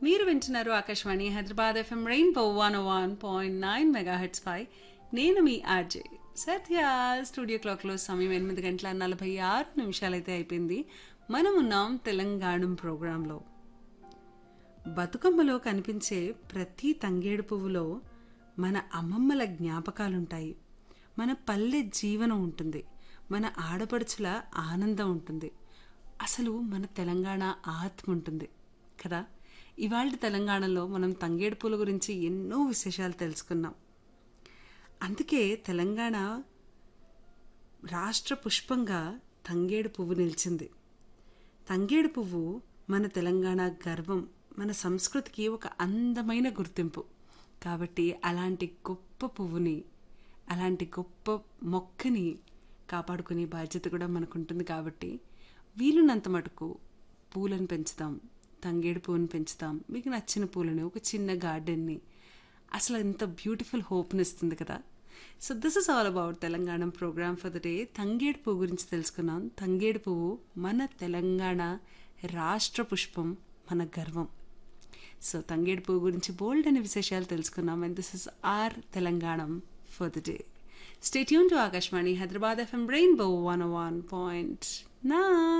మీరు వింటున్నారు Akashvani Hyderabad FM Rainbow one one point nine megahertz పై నేను మీ ఆర్జే సత్య స్టూడియో క్లాక్లో సమయం ఎనిమిది గంటల నలభై ఆరు నిమిషాలైతే అయిపోయింది మనం ఉన్నాం తెలంగాణ ప్రోగ్రాంలో బతుకమ్మలో కనిపించే ప్రతి తంగేడు పువ్వులో మన అమ్మమ్మల జ్ఞాపకాలుంటాయి మన పల్లె జీవనం ఉంటుంది మన ఆడపడుచుల ఆనందం ఉంటుంది అసలు మన తెలంగాణ ఆత్మ ఉంటుంది కదా ఇవాళ తెలంగాణలో మనం తంగేడు పూల గురించి ఎన్నో విశేషాలు తెలుసుకున్నాం అందుకే తెలంగాణ రాష్ట్ర పుష్పంగా తంగేడు పువ్వు నిలిచింది తంగేడు పువ్వు మన తెలంగాణ గర్వం మన సంస్కృతికి ఒక అందమైన గుర్తింపు కాబట్టి అలాంటి గొప్ప పువ్వుని అలాంటి గొప్ప మొక్కని కాపాడుకునే బాధ్యత కూడా మనకు ఉంటుంది కాబట్టి వీలున్నంత మటుకు పూలను పెంచుతాం తంగేడు పువ్వుని పెంచుతాం మీకు నచ్చిన పూలని ఒక చిన్న గార్డెన్ని అసలు ఎంత బ్యూటిఫుల్ హోప్ని ఇస్తుంది కదా so this is all about Telangana program for the day తంగేడు పువ్వు గురించి తెలుసుకున్నాం తంగేడు పువ్వు మన తెలంగాణ రాష్ట్ర పుష్పం మన గర్వం సో తంగేడు పువ్వు గురించి బోల్డ్ అనే విశేషాలు తెలుసుకున్నాం and this is our Telangana for the day stay tune to Akashvani Hyderabad FM Rainbow one one point నా